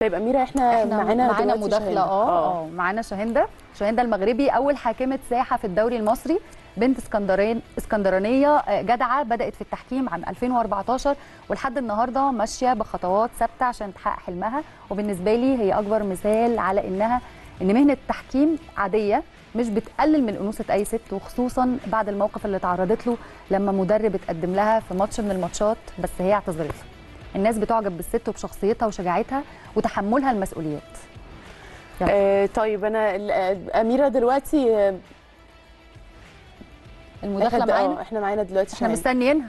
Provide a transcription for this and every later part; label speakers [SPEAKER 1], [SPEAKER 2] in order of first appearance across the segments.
[SPEAKER 1] طيب اميره احنا,
[SPEAKER 2] احنا
[SPEAKER 1] معانا
[SPEAKER 2] معانا
[SPEAKER 1] دلوقتي
[SPEAKER 2] مداخله
[SPEAKER 1] شاهندة.
[SPEAKER 2] اه اه معانا شاهنده شاهنده المغربي اول حاكمه ساحه في الدوري المصري بنت اسكندرين اسكندرانيه آه، جدعه بدات في التحكيم عام 2014 ولحد النهارده ماشيه بخطوات ثابته عشان تحقق حلمها وبالنسبه لي هي اكبر مثال على انها ان مهنه التحكيم عاديه مش بتقلل من انوثه اي ست وخصوصا بعد الموقف اللي تعرضت له لما مدرب اتقدم لها في ماتش من الماتشات بس هي اعتذرت له الناس بتعجب بالست وبشخصيتها وشجاعتها وتحملها المسؤوليات
[SPEAKER 1] آه طيب انا ال- آه، اميره دلوقتي آه،
[SPEAKER 2] المداخله
[SPEAKER 1] إحنا-
[SPEAKER 2] معانا
[SPEAKER 1] آه، احنا معانا دلوقتي
[SPEAKER 2] احنا
[SPEAKER 1] شاهندة.
[SPEAKER 2] مستنيينها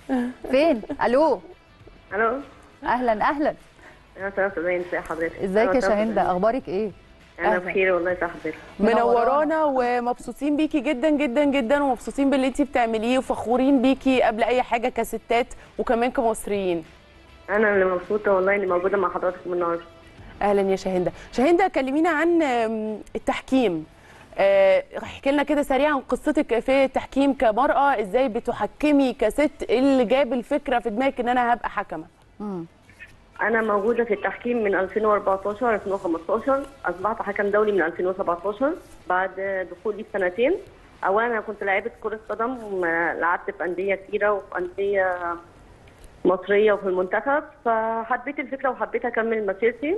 [SPEAKER 2] فين الو
[SPEAKER 3] الو
[SPEAKER 2] اهلا اهلا
[SPEAKER 3] يا استاذ زين ازي حضرتك
[SPEAKER 2] ازيك يا
[SPEAKER 3] أنا
[SPEAKER 2] شاهندة اخبارك ايه
[SPEAKER 3] انا
[SPEAKER 2] أهلا.
[SPEAKER 3] بخير والله يا حضرتك
[SPEAKER 1] منورانا ومبسوطين بيكي جدا جدا جدا ومبسوطين باللي انت بتعمليه وفخورين بيكي قبل اي حاجه كستات وكمان كمصريين
[SPEAKER 3] انا اللي مبسوطه والله اني موجوده مع حضراتكم النهارده
[SPEAKER 1] اهلا يا شاهندة شاهندة كلمينا عن آم، التحكيم آه، احكي لنا كده سريعا قصتك في التحكيم كمرأة ازاي بتحكمي كست إيه اللي جاب الفكرة في دماغك ان انا هبقى حكمة
[SPEAKER 2] مم.
[SPEAKER 3] انا موجوده في التحكيم من 2014 2015 اصبحت حكم دولي من 2017 بعد دخولي بسنتين اولا انا كنت لاعبه كره قدم لعبت في انديه كتيره وفي انديه مصريه وفي المنتخب فحبيت الفكره وحبيت اكمل مسيرتي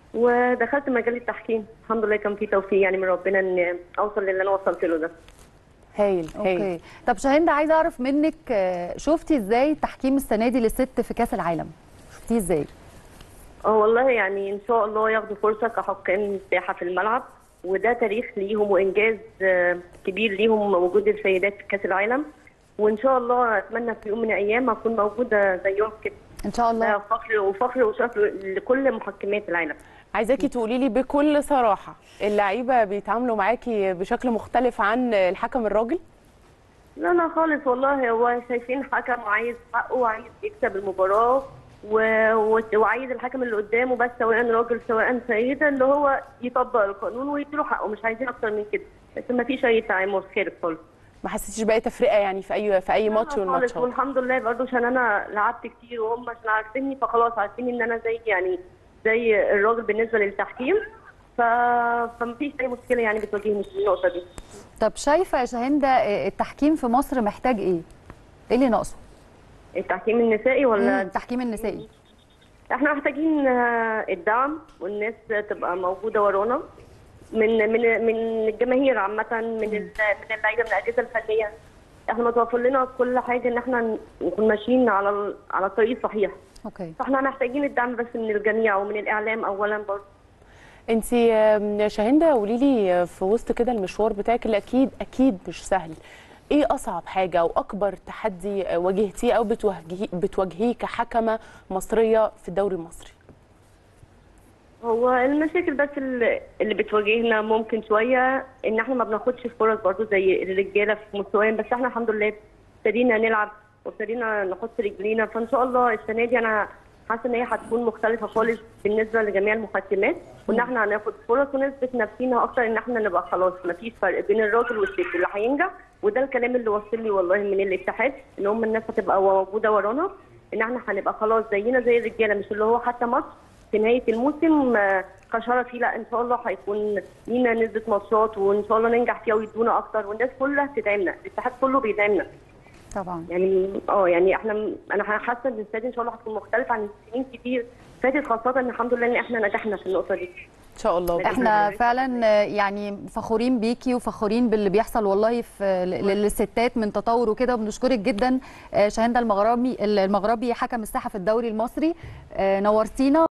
[SPEAKER 3] ودخلت مجال التحكيم الحمد لله كان في توفيق يعني من ربنا ان اوصل للي انا وصلت له ده
[SPEAKER 1] هايل هايل
[SPEAKER 2] اوكي طب شاهندة عايزه اعرف منك آه، شفتي ازاي تحكيم السنه دي للست في كاس العالم شفتيه ازاي
[SPEAKER 3] اه والله يعني ان شاء الله ياخدوا فرصه كحكام ساحه في الملعب وده تاريخ ليهم وانجاز آه، كبير ليهم وجود السيدات في كاس العالم وان شاء الله اتمنى في يوم من الايام اكون موجوده زيهم كده
[SPEAKER 2] ان شاء الله
[SPEAKER 3] ده فخر وفخر وشرف لكل محكمات العالم
[SPEAKER 1] عايزاكي تقولي لي بكل صراحة اللعيبة بيتعاملوا معاكي بشكل مختلف عن الحكم الراجل
[SPEAKER 3] لا لا خالص والله هو شايفين حكم عايز حقه وعايز يكسب المباراة و... و... وعايز الحكم اللي قدامه بس سواء راجل سواء سيدة اللي هو يطبق القانون ويديله حقه مش عايزين أكتر من كده بس ما فيش أي تعامل خارج خالص
[SPEAKER 1] ما حسيتيش بأي تفرقة يعني في اي في اي ماتش
[SPEAKER 3] لا
[SPEAKER 1] من
[SPEAKER 3] خالص
[SPEAKER 1] الماتشات
[SPEAKER 3] والحمد لله برضه عشان أنا لعبت كتير وهم عشان عارفيني فخلاص عارفين إن أنا زي يعني زي الراجل بالنسبة للتحكيم ف... فمفيش أي مشكلة يعني بتواجهني في النقطة دي
[SPEAKER 2] طب شايفه يا شاهندة آه، التحكيم في مصر محتاج ايه ايه اللي ناقصه
[SPEAKER 3] التحكيم النسائي ولا
[SPEAKER 2] مم، التحكيم النسائي
[SPEAKER 3] احنا محتاجين آه، الدعم والناس تبقى موجوده ورانا من من من الجماهير عامه من ال- من اللعيبه من الاجهزه الفنيه احنا متوفر لنا كل حاجه ان احنا نكون ماشيين على ال- على الطريق الصحيح
[SPEAKER 2] اوكي
[SPEAKER 3] فاحنا محتاجين الدعم بس من الجميع ومن الاعلام اولا برضه
[SPEAKER 1] انت شاهندة قولي لي في وسط كده المشوار بتاعك اللي اكيد اكيد مش سهل ايه اصعب حاجه او اكبر تحدي واجهتيه او بتواجهيه بتواجهيه كحكمه مصريه في الدوري المصري
[SPEAKER 3] هو المشاكل بس اللي اللي بتواجهنا ممكن شويه ان احنا ما بناخدش فرص برضه زي الرجاله في مستواهم بس احنا الحمد لله ابتدينا نلعب وابتدينا نحط رجلينا فان شاء الله السنه دي انا حاسه ان هي هتكون مختلفه خالص بالنسبه لجميع المحكمات وان احنا هناخد فرص ونثبت نفسينا اكتر ان احنا نبقى خلاص ما فيش فرق بين الراجل والست اللي هينجح وده الكلام اللي وصل لي والله من الاتحاد ان هم الناس هتبقى موجوده ورانا ان احنا هنبقى خلاص زينا زي الرجاله مش اللي هو حتى ماتش في نهايه الموسم آه، كشرفي لا ان شاء الله هيكون لينا نسبه ماتشات وان شاء الله ننجح فيها ويدونا اكتر والناس كلها تدعمنا الاتحاد كله بيدعمنا
[SPEAKER 2] طبعا
[SPEAKER 3] يعني اه يعني احنا انا حاسه ان السنه دي ان شاء الله هتكون مختلف عن سنين كتير فاتت خاصه ان الحمد لله ان احنا نجحنا في النقطه دي
[SPEAKER 1] ان شاء الله
[SPEAKER 2] احنا فعلا آه، يعني فخورين بيكي وفخورين باللي بيحصل والله في ل- للستات من تطور وكده وبنشكرك جدا آه، شاهندة المغربي المغربي حكم الساحه في الدوري المصري آه، نورتينا